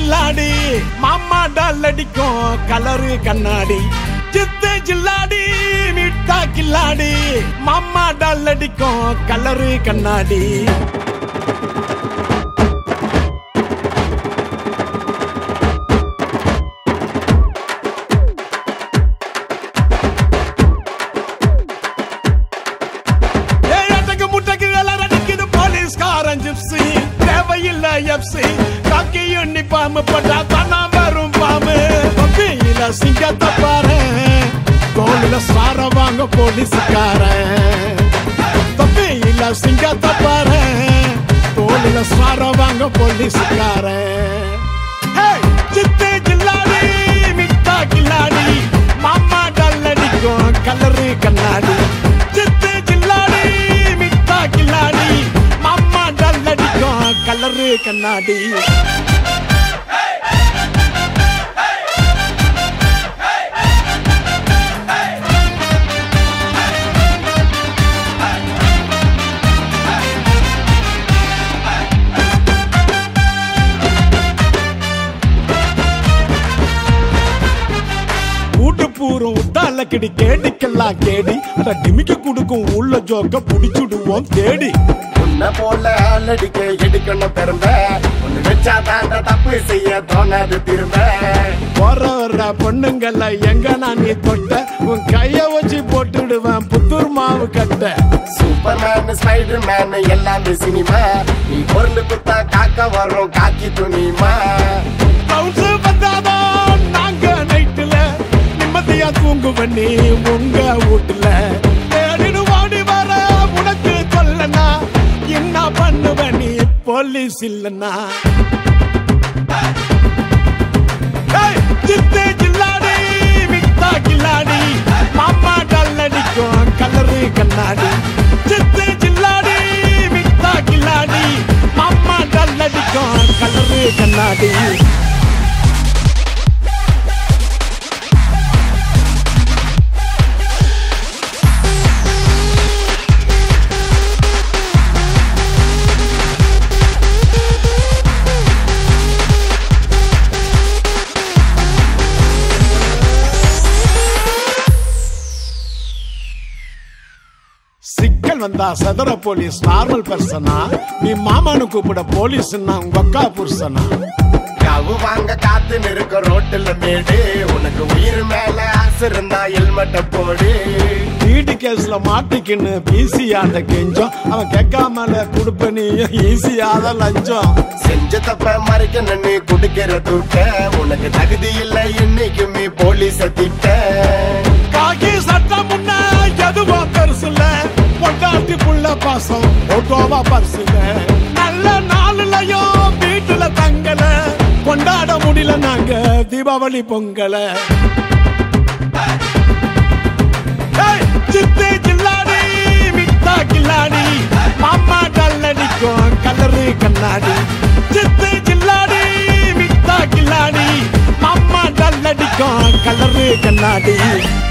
கில்லாடி மாமா டால் அடிக்கும் கலரு கண்ணாடி சித்து ஜில்லாடி மிட்டா கில்லாடி மாமா டால் அடிக்கும் கலரு கண்ணாடி ஏய், அடக்கு முட்டைக்கு எல்லாம் அடிக்குது போலீஸ்காரன் ஜிப்ஸி தேவையில்லை எப்சி காக்கி யூனிஃபார்ம் போட்டா தானா வரும் பாம்பு பப்பியில சிங்கத்தை பாரு கோலில சார வாங்க போலீஸ்காரன் தப்பியில சிங்கத்தை பாரு கோலில சார வாங்க போலீஸ்காரன் ஹேய், சித்து கில்லாடி மிட்டா கில்லாடி மாமா டல் அடிக்கும் கலரு கண்ணாடி சித்து கில்லாடி மிட்டா கில்லாடி மாமா டல் அடிக்கும் கலரு கண்ணாடி கூட்டு பூரம் உத்தால கிடி கேடிக்கெல்லாம் கேடி அட டிமிக்க குடுக்கும் உள்ள ஜோக்க புடிச்சுடுவோம் தேடி உன்னை போல ஆளடிக்க எடுக்கணும் பெரும்ப ஒண்ணு வச்சா தாண்ட தப்பு செய்ய தோணாது திரும்ப போற வர்ற பொண்ணுங்கள எங்க நான் நீ தொட்ட உன் கைய வச்சு போட்டுடுவேன் புத்தூர் மாவு கட்ட சூப்பர் மேன் ஸ்பைடர் மேன் எல்லாமே சினிமா நீ பொருள் குத்தா காக்க வரும் காக்கி துணிமா ரவுண்ட்ஸ் வந்தாதான் நாங்க நைட்டுல நிம்மதியா தூங்குவ நீ உங்க வீட்டுல தேடிடு ஓடி வர உனக்கு சொல்லனா என்ன பண்ணுவ நீ போலீஸ் இல்லனா ஏய், சித்து கில்லாடி மிட்டா கில்லாடி மாமா டல் அடிக்கும் கலரு கண்ணாடி சித்து கில்லாடி மிட்டா கில்லாடி மாமா டல் அடிக்கும் கலரு கண்ணாடி சிக்கல் வந்தா சதுர போலீஸ் நார்மல் பர்சனா நீ மாமானு கூப்பிட போலீஸ் உங்க அக்கா புருஷனா கவு வாங்க காத்து நிற்க ரோட்டுல மேடு உனக்கு உயிர் மேல ஆசை இருந்தா ஹெல்மெட்ட போடு வீடு கேஸ்ல மாட்டிக்கின்னு பிசியாண்ட கெஞ்சம் அவன் கேட்காமல கொடுப்ப நீ ஈஸியாத லஞ்சம் செஞ்ச தப்ப மறைக்க நின்னு குடுக்கிற தூக்க உனக்கு தகுதி இல்ல இன்னைக்குமே போலீஸ திட்ட காக்கி சட்டம் முன்ன எதுவோ பெருசுல பொண்டாட்டி புள்ள பாசம் ஓட்டோவா பரிசுல நல்ல நாளுலயும் வீட்டுல தங்கல கொண்டாட முடியல நாங்க தீபாவளி பொங்கல ஏய், சித்து கில்லாடி மிட்டா கில்லாடி மாமா டல் அடிக்கும் கலரு கண்ணாடி சித்து கில்லாடி மிட்டா கில்லாடி மாமா டல் அடிக்கும் கலரு கண்ணாடி